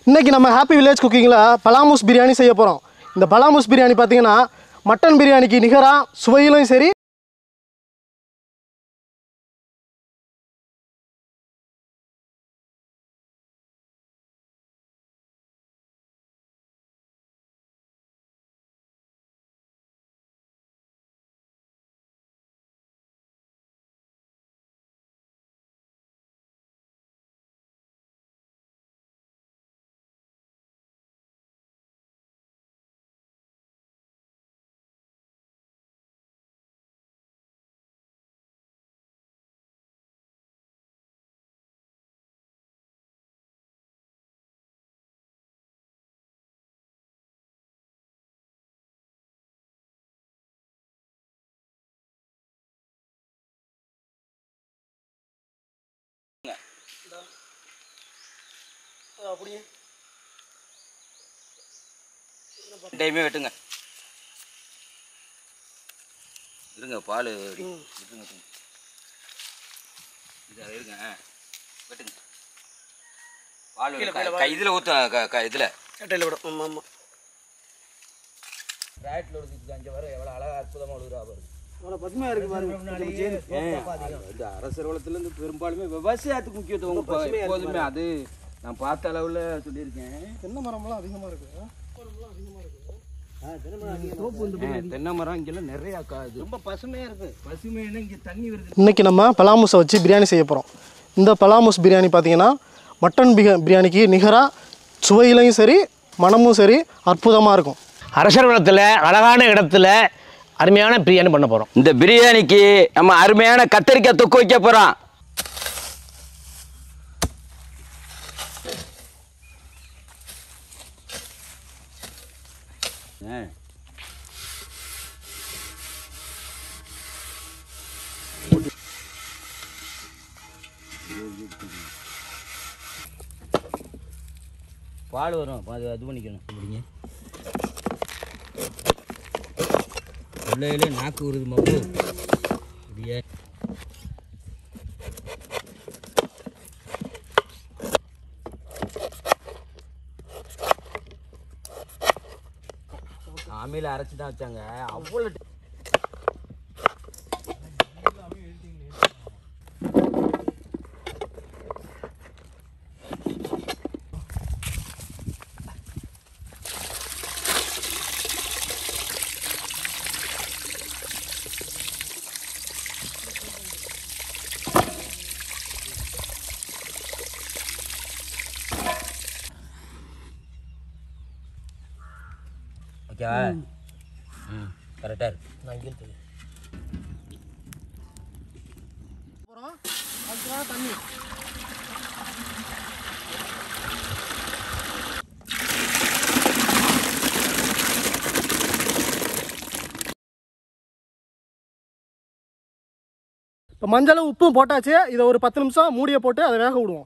இன்றைக்கி நம்ம happy village குக்கிங்கில் பலாமூஸ் பிரியாணி செய்ய போகிறோம் இந்த பலாமூஸ் பிரியாணி பார்த்தீங்கன்னா மட்டன் பிரியாணிக்கு நிகராக சுவையிலும் சரி அப்படியே டைமே வெட்டுங்க இருங்க பால் இருங்க இருங்க இது இருங்க ஆ, வெட்டுங்க பால் வெட்டுங்க. கை இதில் ஊற்ற இதில் சட்டையில் விடும் ஆமாம் ஆமாம் ராட்டில் ஒடுக்கிட்டு அங்கே வர எவ்வளோ அழகாக அற்புதமாக ஒழுகுறா பாருங்க அவ்வளோ பசுமையாக இருக்குது பாருங்க இந்த அரசர் வளத்துலேருந்து பெரும்பாலுமே விவசாயத்துக்கு முக்கியத்துவம் இப்போ எப்போதுமே அது நான் பார்த்த அளவில் சொல்லியிருக்கேன் தென்னை மரம்லாம் அதிகமாக இருக்குது தென்னை மரம் இங்கெல்லாம் நிறையா காது ரொம்ப பசுமையாக இருக்குது பசுமையான இங்கே தண்ணி வருது இன்றைக்கி நம்ம பலாமூஸை வச்சு பிரியாணி செய்ய போகிறோம் இந்த பலாமூஸ் பிரியாணி பார்த்தீங்கன்னா மட்டன் பிக பிரியாணிக்கு நிகராக சுவையிலையும் சரி மனமும் சரி அற்புதமாக இருக்கும் அரசர்வனத்தில் அழகான இடத்துல அருமையான பிரியாணி பண்ண போகிறோம் இந்த பிரியாணிக்கு நம்ம அருமையான கத்தரிக்காய் தொக்கு வைக்க போகிறோம் பால் வரும் அது இது பண்ணிக்கணும் அப்படிங்க உள்ளே நாக்கு வருது மப்பு அப்படியே ஆமையில் அரைச்சி தான் வச்சாங்க அவ்வளோ ஓகேவா ம் கரெக்டாக இருக்கு நான் இங்கே போகிறோம் அதுக்காக தண்ணி இப்போ மஞ்சளும் உப்பும் போட்டாச்சு இதை ஒரு பத்து நிமிஷம் மூடியை போட்டு அதை வேக விடுவோம்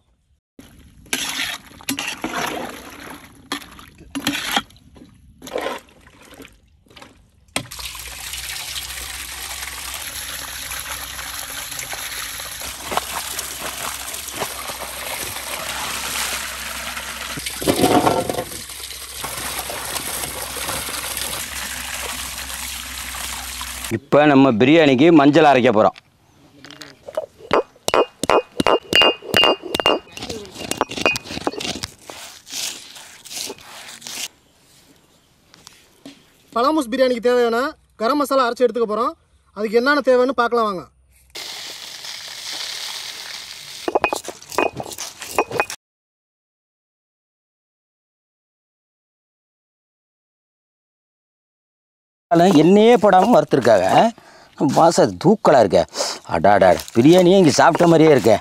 இப்போ நம்ம பிரியாணிக்கு மஞ்சள் அரைக்க போகிறோம் பலாமூஸ் பிரியாணிக்கு தேவையான கரம் மசாலா அரைச்சி எடுத்துக்க போகிறோம் அதுக்கு என்னென்ன தேவைன்னு பார்க்கலாம் வாங்க அதெல்லாம் எண்ணெயே போடாமல் வறுத்துருக்காங்க வாசம் தூக்கலாக இருக்க அடாடா பிரியாணியே இங்கே சாப்பிட்ட மாதிரியே இருக்கே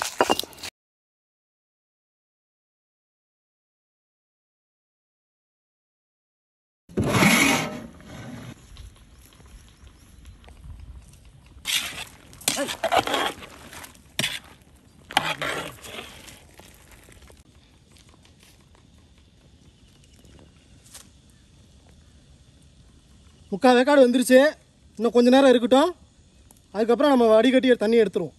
முக்கால் வேக்காடு வந்துருச்சு இன்னும் கொஞ்ச நேரம் இருக்கட்டும் அதுக்கப்புறம் நம்ம வடிகட்டி தண்ணி எடுத்துருவோம்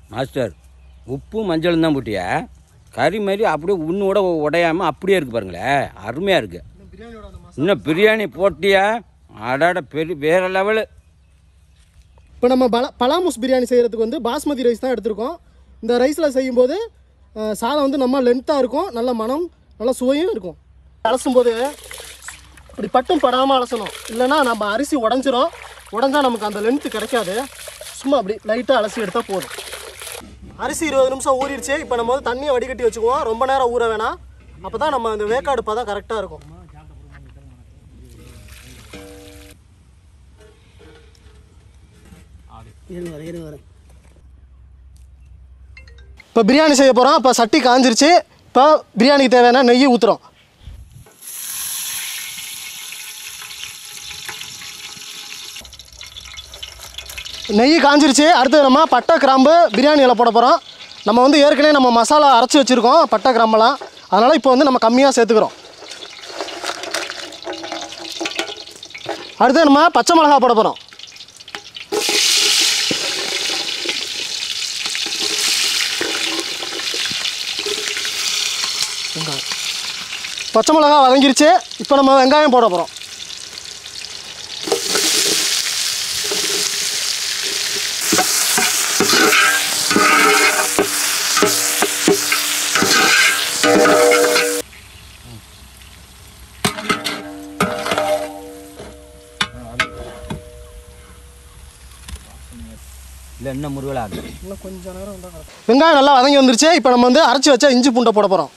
மாஸ்டர் உப்பும் மஞ்சளும் தான் போட்டியா கறி மாதிரி அப்படியே உன்னோட உடையாமல் அப்படியே இருக்கு பாருங்களேன் அருமையாக இருக்கு இன்னும் பிரியாணி போட்டியா அடாட பெரிய வேற லெவலு இப்போ நம்ம பல பலாமுஸ் பிரியாணி செய்கிறதுக்கு வந்து பாஸ்மதி ரைஸ் தான் எடுத்திருக்கோம் இந்த ரைஸில் செய்யும்போது அஹ், சாதம் வந்து நம்ம லென்த்தாக இருக்கும் நல்ல மனம் நல்ல சுவையும் இருக்கும் அலசும் போது இப்படி பட்டும் படாமல் அலசணும் இல்லைன்னா நம்ம அரிசி உடஞ்சிரும் உடஞ்சா நமக்கு அந்த லென்த்து கிடைக்காது சும்மா அப்படி லைட்டாக அலசி எடுத்தால் போதும் அரிசி இருபது நிமிஷம் ஊறிடுச்சு இப்போ நம்ம வந்து தண்ணியை வடிகட்டி வச்சுக்குவோம் ரொம்ப நேரம் ஊற வேணாம் அப்போ தான் நம்ம அந்த வேக்காடு பதம் கரெக்டாக இருக்கும் இப்போ பிரியாணி செய்ய போகிறோம் இப்போ சட்டி காஞ்சிருச்சு இப்போ பிரியாணிக்கு தேவையான நெய் ஊற்றுறோம் நெய் காஞ்சிருச்சு அடுத்து நம்ம பட்டை கிராம்பு பிரியாணி இலை போட போகிறோம் நம்ம வந்து ஏற்கனவே நம்ம மசாலா அரைச்சி வச்சுருக்கோம் பட்டை கிராம்பெல்லாம் அதனால் இப்போ வந்து நம்ம கம்மியாக சேர்த்துக்கிறோம் அடுத்து நம்ம பச்சை மிளகா போட போகிறோம் பச்சை மிளகா வதங்கிருச்சு இப்போ நம்ம வெங்காயம் போட போகிறோம் இல்லை இன்னும் முருகலா இருக்கு இன்னும் கொஞ்சம் நேரம் வந்தால் வெங்காயம் நல்லா வதங்கி வந்துருச்சு இப்போ நம்ம வந்து அரைச்சி வச்ச இஞ்சி பூண்டை போட போகிறோம்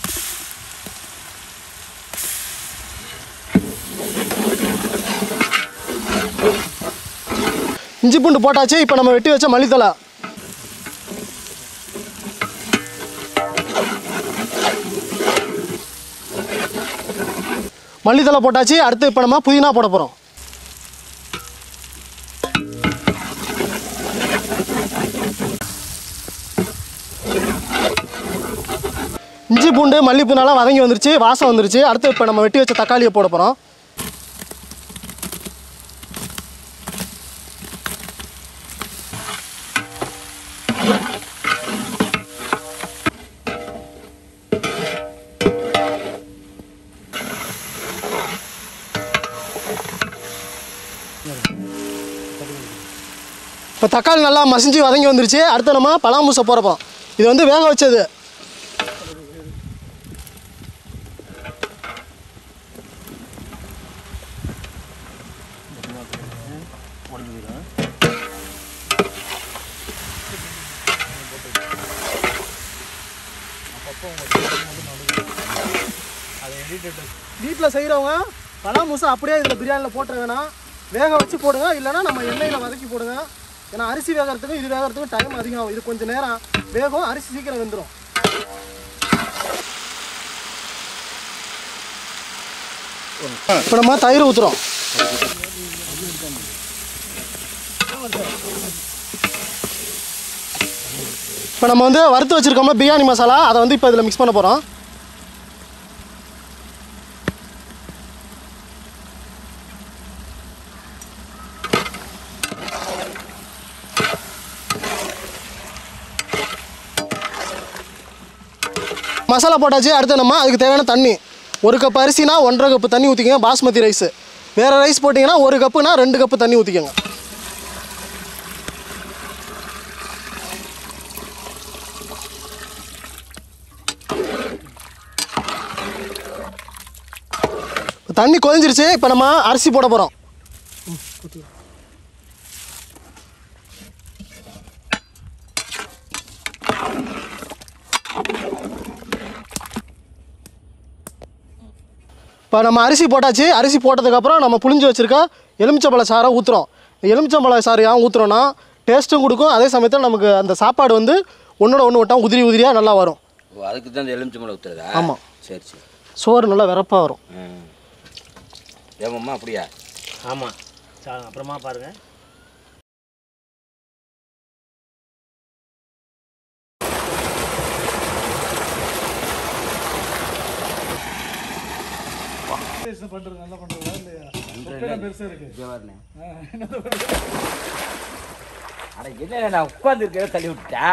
இஞ்சி பூண்டு போட்டாச்சு இப்போ நம்ம வெட்டி வச்ச மல்லித்தலை மல்லித்தலை போட்டாச்சு அடுத்து இப்போ நம்ம புதினா போட போகிறோம் இஞ்சி பூண்டு மல்லிப்பூ நல்லா வதங்கி வந்துருச்சு வாசம் வந்துருச்சு அடுத்து இப்போ நம்ம வெட்டி வச்ச தக்காளியை போட போகிறோம் இப்போ தக்காளி நல்லா மசிஞ்சு வதங்கி வந்துருச்சு அடுத்து நம்ம பலாமூசை போட போகிறோம் இது வந்து வேக வச்சது வீட்டில் செய்கிறவங்க பலாமூசை அப்படியே இதில் பிரியாணியில் போட்டுற வேணாம் வேக வச்சு போடுங்க இல்லைன்னா நம்ம எண்ணெயில் வதக்கி போடுங்க ஏன்னா அரிசி வேகிறதுக்கும் இது வேகிறதுக்கும் டைம் அதிகம் ஆகும் இது கொஞ்சம் நேரம் வேகும் அரிசி சீக்கிரம் வெந்துடும் இப்போ நம்ம தயிர் ஊற்றுறோம் இப்போ நம்ம வந்து வறுத்து வச்சுருக்கோம்ல பிரியாணி மசாலா அதை வந்து இப்போ இதில் மிக்ஸ் பண்ண போகிறோம் மசாலா போட்டாச்சு அடுத்து நம்ம அதுக்கு தேவையான தண்ணி ஒரு கப் அரிசினா ஒன்றரை கப்பு தண்ணி ஊற்றிக்கங்க பாஸ்மதி ரைஸ் வேறு ரைஸ் போட்டிங்கன்னா ஒரு கப்புனா ரெண்டு கப்பு தண்ணி ஊற்றிக்கோங்க தண்ணி கொதிஞ்சிருச்சு இப்போ நம்ம அரிசி போட போகிறோம் இப்போ நம்ம அரிசி போட்டாச்சு அரிசி போட்டதுக்கப்புறம் நம்ம புளிஞ்சு வச்சுருக்க எலுமிச்சம்பழ சாறை ஊற்றுறோம் எலுமிச்சம்பழ சாறு ஏன் ஊற்றுறோன்னா டேஸ்ட்டும் கொடுக்கும் அதே சமயத்தில் நமக்கு அந்த சாப்பாடு வந்து ஒன்றோட ஒன்று விட்டா உதிரி உதிரியாக நல்லா வரும் ஓ அதுக்கு தான் இந்த எலுமிச்சம்பழம் ஊற்றுறதா ஆமா. சரி சரி சோறு நல்லா விறப்பாக வரும் ம் ஏமாம்மா அப்படியா ஆமாம் அப்புறமா பாருங்கள் அட என்ன நான் உட்கார்ந்து இருக்கிறத தள்ளி விட்டுட்டா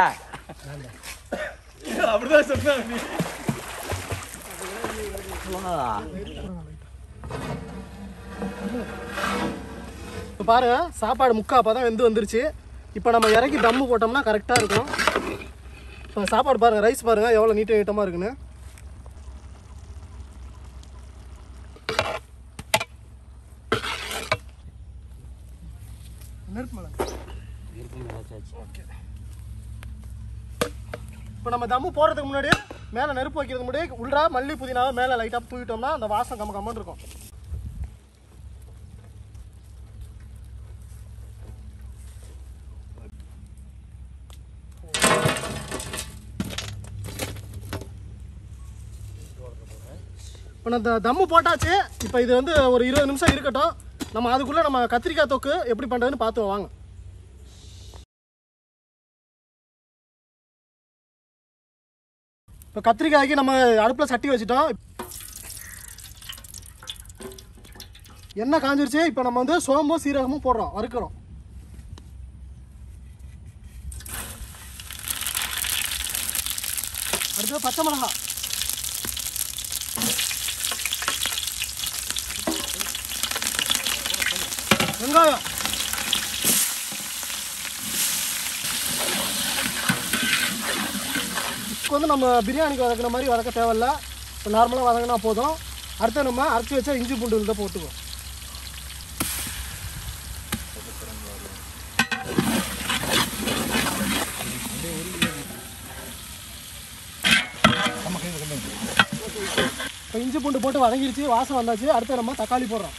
இப்போ பாருங்க சாப்பாடு முக்கா அப்போ தான் வெந்து வந்துருச்சு இப்போ நம்ம இறக்கி தம்மு போட்டோம்னா கரெக்டாக இருக்கும் இப்போ சாப்பாடு பாருங்கள் ரைஸ் பாருங்கள் எவ்வளோ நீட்ட நீட்டமாக இருக்குன்னு நெருப்பு மேலே இப்போ நம்ம தம்மு போடுறதுக்கு முன்னாடி மேலே நெருப்பு வைக்கிறதுக்கு முன்னாடி உள்ளா மல்லி புதினாவை மேலே லைட்டாக தூவிட்டோம்னா அந்த வாசம் கம்ம கம்மன்னு இருக்கும் இப்போ நான் இந்த தம்மு போட்டாச்சு இப்போ இது வந்து ஒரு இருபது நிமிஷம் இருக்கட்டும் நம்ம அதுக்குள்ளே நம்ம கத்திரிக்காய் தொக்கு எப்படி பண்ணுறதுன்னு பார்த்து வாங்க இப்போ கத்திரிக்காய்க்கு நம்ம அடுப்பில் சட்டி வச்சுட்டோம் எண்ணெய் காஞ்சிருச்சு இப்போ நம்ம வந்து சோம்பும் சீரகமும் போடுறோம் வறுக்கிறோம் அடுத்தது பச்சை மிளகாய் வெங்காயம் இப்போ வந்து நம்ம பிரியாணிக்கு வதக்குன மாதிரி வதக்க தேவையில்ல இப்போ நார்மலாக வதங்கினா போதும் அடுத்து நம்ம அரைச்சி வச்சா இஞ்சி பூண்டு விழுத போட்டுக்குவோம் இப்போ இஞ்சி பூண்டு போட்டு வதங்கிருச்சு வாசம் வந்தாச்சு அடுத்து நம்ம தக்காளி போடுறோம்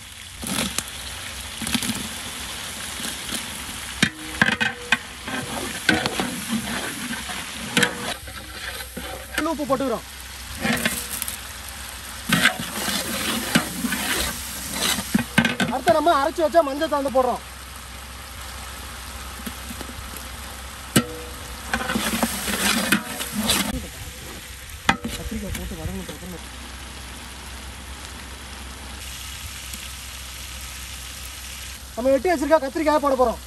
இன்னும் உப்பு போட்டுக்கிறோம் அடுத்து நம்ம அரைச்சி வச்சா மஞ்சள் தாண்டு போடுறோம் கத்திரிக்காய் போட்டு வதங்கிட்டு இருக்கணும். நம்ம வெட்டி வச்சிருக்க கத்திரிக்காய் போட போறோம்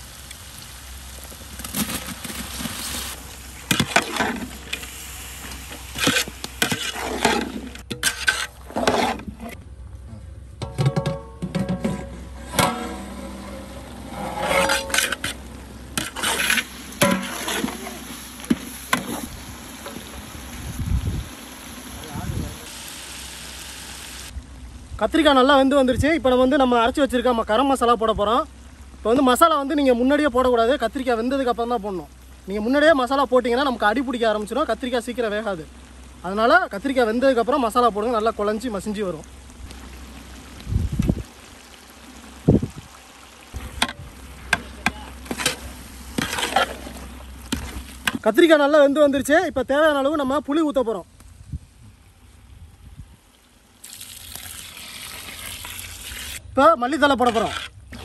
கத்திரிக்காய் நல்லா வெந்து வந்துருச்சு இப்போ நம்ம வந்து நம்ம அரைச்சி வச்சிருக்க ம- கரம் மசாலா போட போகிறோம் இப்போ வந்து மசாலா வந்து நீங்கள் முன்னாடியே போடக்கூடாது கத்திரிக்காய் வெந்ததுக்கு அப்புறம் தான் போடணும் நீங்கள் முன்னாடியே மசாலா போட்டிங்கன்னா நமக்கு அடி பிடிக்க ஆரம்பிச்சிடும் கத்திரிக்காய் சீக்கிரம் வேகாது அதனால் கத்திரிக்காய் வெந்ததுக்கப்புறம் மசாலா போடுங்க நல்லா குழஞ்சி மசிஞ்சு வரும் கத்திரிக்காய் நல்லா வெந்து வந்துருச்சு இப்போ தேவையான அளவு நம்ம புளி ஊற்ற போகிறோம் இப்போ மல்லித்தலை போட போகிறோம்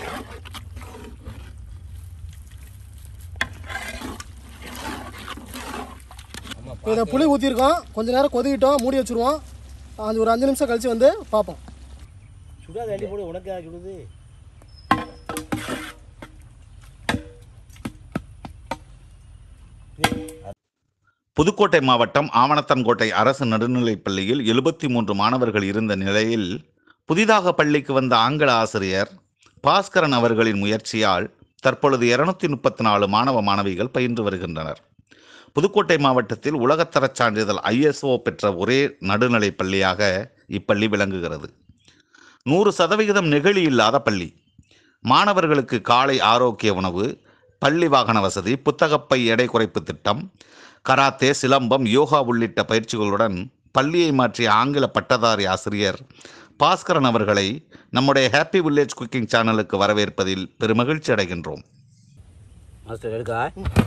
இப்போ இதை புளி ஊற்றிருக்கோம் கொஞ்ச நேரம் கொதிக்கிட்டோம் மூடி வச்சுருவோம் அது ஒரு அஞ்சு நிமிஷம் கழித்து வந்து பார்ப்போம் சுடாத அள்ளி போடு உனக்கு சுடுது புதுக்கோட்டை மாவட்டம் ஆவணத்தன்கோட்டை அரசு நடுநிலைப் பள்ளியில் எழுபத்தி மூன்று மாணவர்கள் இருந்த நிலையில் புதிதாக பள்ளிக்கு வந்த ஆங்கில ஆசிரியர் பாஸ்கரன் அவர்களின் முயற்சியால் தற்பொழுது இருநூத்தி முப்பத்தி நாலு மாணவ மாணவிகள் பயின்று வருகின்றனர் புதுக்கோட்டை மாவட்டத்தில் உலகத்தரச் சான்றிதழ் ஐஎஸ்ஓ பெற்ற ஒரே நடுநிலைப் பள்ளியாக இப்பள்ளி விளங்குகிறது நூறு சதவிகிதம் நெகிழி இல்லாத பள்ளி மாணவர்களுக்கு காலை ஆரோக்கிய உணவு பள்ளி வாகன வசதி புத்தகப்பை எடை குறைப்பு திட்டம் கராத்தே சிலம்பம் யோகா உள்ளிட்ட பயிற்சிகளுடன் பள்ளியை மாற்றிய ஆங்கில பட்டதாரி ஆசிரியர் பாஸ்கரன் அவர்களை நம்முடைய ஹாப்பி வில்லேஜ் குக்கிங் சேனலுக்கு வரவேற்பதில் பெருமகிழ்ச்சி அடைகின்றோம் மாஸ்டர் எடுக்கா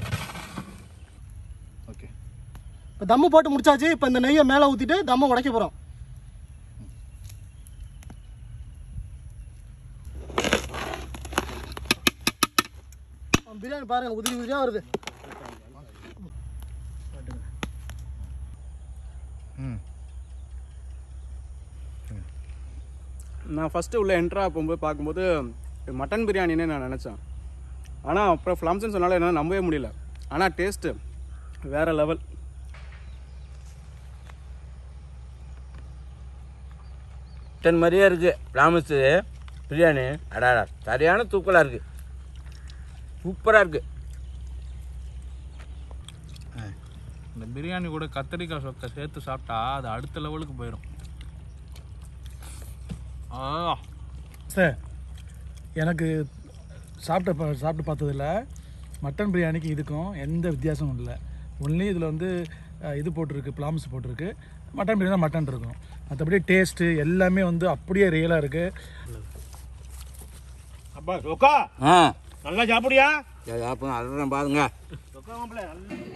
ஓகே இப்போ தம்மு போட்டு முடிச்சாச்சு இப்போ இந்த நெய்யை மேலே ஊற்றிட்டு தம்மை உடைக்க போகிறோம் பிரியாணி பாருங்க உதிரி உதிரியாக வருது நான் ஃபஸ்ட்டு உள்ள என்ட்ரா போகும்போது பார்க்கும்போது மட்டன் பிரியாணின்னு நான் நினச்சேன் ஆனால் அப்புறம் ஃப்ளம்ஸ்னு சொன்னாலும் என்னால் நம்பவே முடியல ஆனால் டேஸ்ட்டு வேறு லெவல் மட்டன் மாதிரியே இருக்குது ராமஸு பிரியாணி அடாடா சரியான தூக்கலாக இருக்குது சூப்பராக இருக்குது இந்த பிரியாணி கூட கத்தரிக்காய் சொக்கை சேர்த்து சாப்பிட்டா அது அடுத்த லெவலுக்கு போயிடும் ஆ சார் எனக்கு சாப்பிட்ட பா- சாப்பிட்டு பார்த்ததில்ல மட்டன் பிரியாணிக்கு இதுக்கும் எந்த வித்தியாசமும் இல்லை ஒன்லி இதில் வந்து அஹ், இது போட்டிருக்கு பிளாம்ஸ் போட்டிருக்கு மட்டன் பிரியாணி மட்டன் இருக்கும் மற்றபடி டேஸ்ட்டு எல்லாமே வந்து அப்படியே ரியலாக இருக்குது அப்பா சொக்கா ஆ நல்லா சாப்பிடியா சரி அப்போ அதுதான் பாருங்க சொக்கா மாப்பிள்ள